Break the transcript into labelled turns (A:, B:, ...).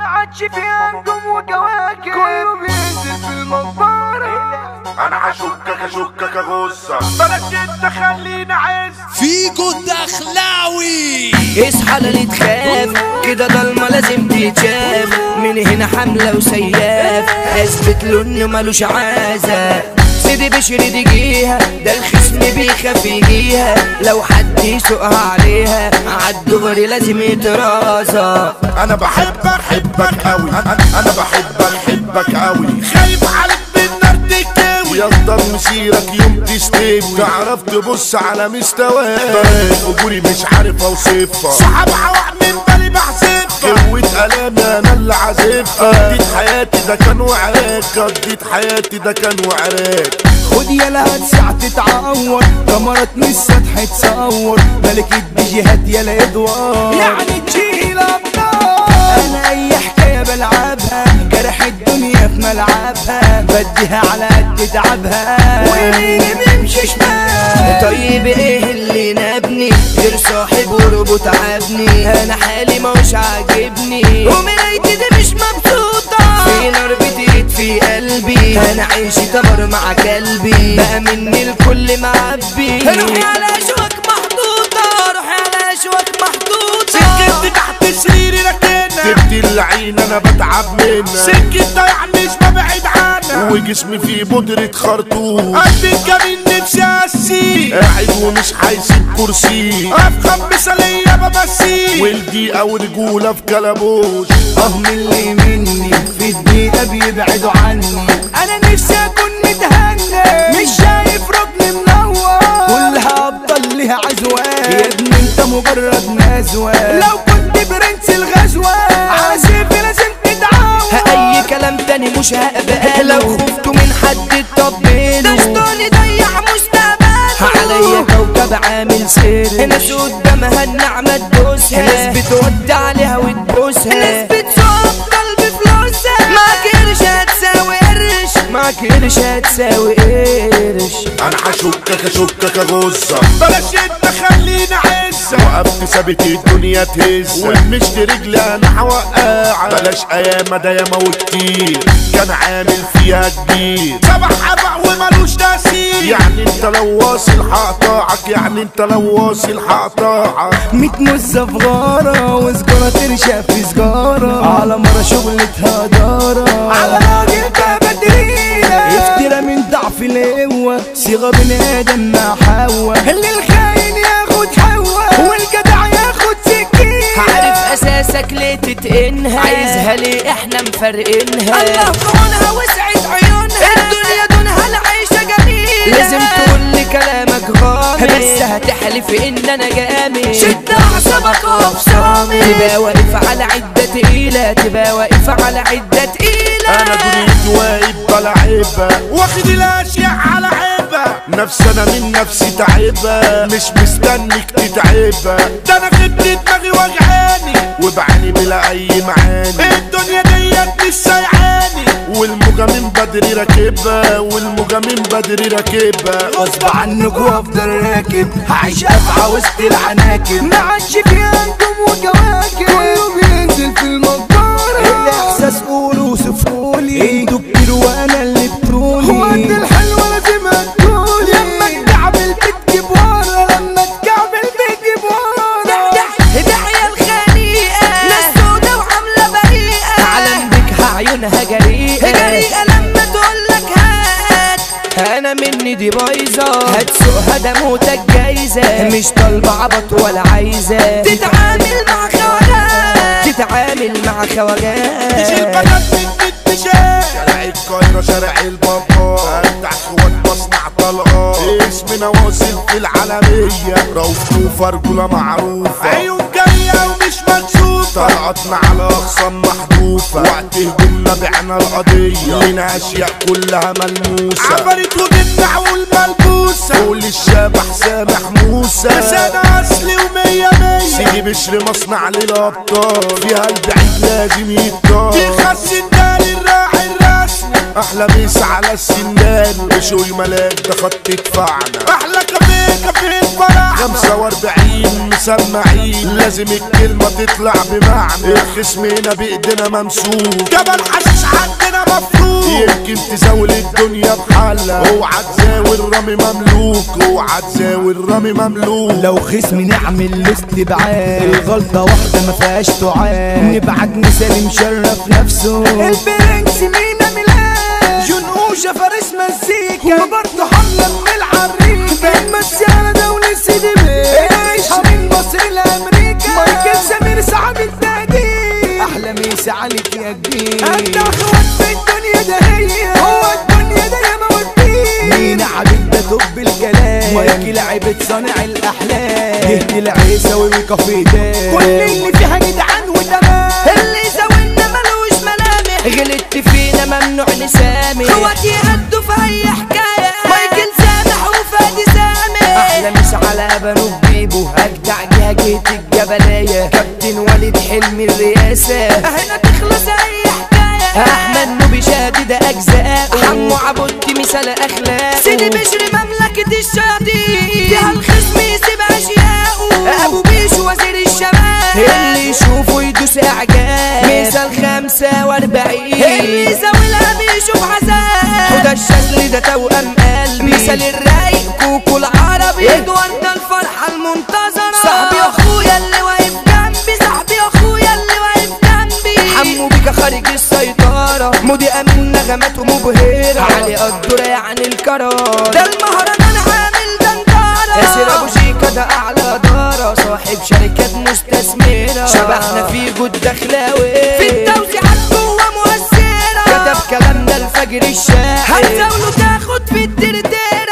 A: عادش فيها نجوم وكواكب كله بينزل في المنظرة
B: انا هشكك اشكك اغصك
A: بلاش انت خلينا عز
C: فيجو الدخلاوي
D: اصحى لا نتخاف كده ضلمة لازم تتشاف من هنا حملة وسياف اثبت له انه ملوش عازة سيدي بشري دقيها ده الخصم بيخاف يجيها لو حد يسوقها عليها عالدغري لازم يترازى
B: انا بحبك حبك قوي انا أنا بحبك حبك قوي خايف عليك بالنار تكاوي يفضل مسيرك يوم تستوي تعرف تبص على مستواك طريق اجوري مش عارف اوصفها صحاب عوق من بالي بحسبها قوة الامي انا اللي عازفها قضيت حياتي ده كان وعراك قضيت حياتي ده كان وعراك
E: خد يا لها ساعة تتعور كاميرات من السطح تصور ملكة بيجيهات يا ادوار يعني تشيل ابطال انا اي حكاية بلعبها جرح الدنيا في ملعبها بديها على قد تعبها ويميني بيمشي شمال
D: طيب ايه اللي نابني غير صاحب وربو تعبني انا حالي مش عاجبني ومرايتي دي مش مبسوطة في نار بتقيد في قلبي انا عايشي تمر مع كلبي بقى مني الكل معبي روحي على اشواك محطوطة روحي على اشواك محطوطة
A: سكت تحت سريري ركنة
B: سبت العين انا بتعب منها
A: سكت ضيع مش ببعد عنها
B: وجسمي فيه بودرة خرطوم
A: قلبي الجميل نفسي اسي
B: قاعد ومش هيسيب كرسي
A: افخم مثالية بمسي
B: ولدي او رجولة في كلبوش
E: اه من اللي مني في الدقيقة بيبعدوا عني انا نفسي اكون متهنى مش شايف ركن منور كلها ابطال ليها عزوان يا ابني انت مجرد نزوة لو كنت برنس الغزوة عازف لازم تتعود
D: اي كلام تاني مش هقبله لو خفتوا من حد تطبلوا ده شطاني ضيع مستقبله عليا كوكب عامل سر ناس قدامها النعمة تدوسها ناس بتودي عليها وتبوسها ناس بتسوق قلب فلوسها معاك قرش هتساوي قرش معاك قرش هتساوي قرش
B: انا هشكك اشكك اغصك
A: بلاش انت خلينا عزة
B: وقفت ثابت الدنيا تهز والمشت رجلي انا هوقع بلاش ايام ده ياما وكتير كان عامل فيها كبير
A: سبع حبع وملوش تأثير
B: يعني انت لو واصل هقطعك يعني انت لو واصل هقطعك
E: ميت مزة في غارة وسجارة ترشق في سجارة على مرة شغلتها دارة على راجل ده بدرينا افترى من ضعف القوة صيغة بني آدم مع حوا اللي الخاين ياخد حوا والجدع ياخد سكين
D: عارف اساسك ليه تتقنها عايزها ليه احنا مفرقينها الله كونها وسعت عيونها الدنيا دونها العيشة جميلة لازم تقول لي كلامك غامض بس هتحلف ان انا جامد شد اعصابك واقف صامت تبقى واقف على عدة تقيلة تبقى واقف على عدة تقيلة
B: انا دنيتي واقف بلعبها
A: واخد الاشياء على عيبة
B: نفسي انا من نفسي تعبها مش مستنيك تتعبها
A: ده انا خدت دماغي وجعاني
B: وبعاني بلا اي معاني
A: الدنيا ديت مش سايعاني
B: والموجة من بدري راكبها والموجة من بدري راكبها
E: غصب عنك وافضل راكب هعيش افعى وسط العناكب ما عادش فيها نجوم وكواكب كله بينزل في المنطقة الاحساس قولوا وصفولي انتوا كتير وانا اللي بترولي وقت الحلوة لازم هتقولي لما تكعبل بتجيب ورا لما تكعبل بتجيب ورا
D: داعية الخنيقة ناس سودة وعاملة بريئة على بك عيونها جريئة جريئة لما تقولك هات انا مني دي بايظة هتسوقها ده موتك جايزة مش طالبة عبط ولا عايزة تتعامل مع خواجات تتعامل مع
A: مش
D: خواجات
A: البنات من التشاء
B: شارع القاهرة شارع البابا افتح اخوات مصنع طلقات اسمنا واصل في العالمية رؤوف نوفة رجولة معروفة
A: عيون جاية ومش مكسوفة
B: طلعتنا على اقسام محذوفة وقت هجومنا بعنا القضية لنا اشياء كلها ملموسة
A: عفرت وجدع والملبوسة
B: قول الشبح سامح موسى
A: بس انا اصلي ومية مية
B: سيدي بشر مصنع للابطال فيها البعيد لازم يتطال
A: بيخسن دالي الراعي الرسمي
B: احلى ميس على السندان بشوي ملاك ده خط دفاعنا
A: احلى كافيه كافيه
B: فرح 45 مسمعين لازم الكلمة تطلع بمعنى الخصم هنا بايدينا ممسوك جبل حشيش عندنا مفروض يمكن تزاول الدنيا بحالها اوعى تزاول رامي مملوك اوعى تزاول رامي مملوك
E: لو خصم نعمل له استبعاد الغلطة واحدة ما فيهاش تعاد نبعت مثال مشرف نفسه البرنس مينا ميلاد جون اوشا فارس مزيكا وبرضه حملة من العريكة المسيانة دولة سيدي بيه العيشة من مصر لأمريكا مايكل سمير سعد التهديد أحلى مسا عليك يا كبير أنت أخوات في الدنيا ده هي هو الدنيا ده يا موتي مين عبيد ده طب الكلام مايكل عبد صانع الأحلام نهدي العيساوي وكافيه ده كل اللي فيها جدعان وتمام
D: اللي زاولنا ملوش ملامح غلطت فينا ممنوع نسامح اخواتي هدوا في اي حكايه مايكل سامح وفادي سامح احلى مس على بنو بيبو اجدع جهة الجبلية كابتن وليد حلمي الرئاسة هنا تخلص اي حكاية احمد نوبي شادد اجزاء حمو عبودتي مثال اخلاق سيدي بشري مملكة الشياطين فيها الخصم يسيب اشياءه ابو بيشو وزير الشباب اللي يشوفه يدوس اعجاب مثال خمسة واربعين اللي يزاولها بيشوف عذاب وده الشكل ده توأم قلبي مثال الرايق كوكو العربي ادوارد الفرحة المنتظرة صاحبي اخويا اللي واقف جنبي صاحبي اخويا اللي واقف جنبي حمو بيكا خارج السيطرة مودي امين نغماته مبهرة علي قدر عن القرار ده المهرجان عامل دندرة ياسر ابو شيكا ده اعلى دارة صاحب شركات مستثمرة شبحنا في جود دخلاوي في التوزيعات جوه مؤثرة كتب كلامنا الفجر الشاعر هتزاوله تاخد في الدردير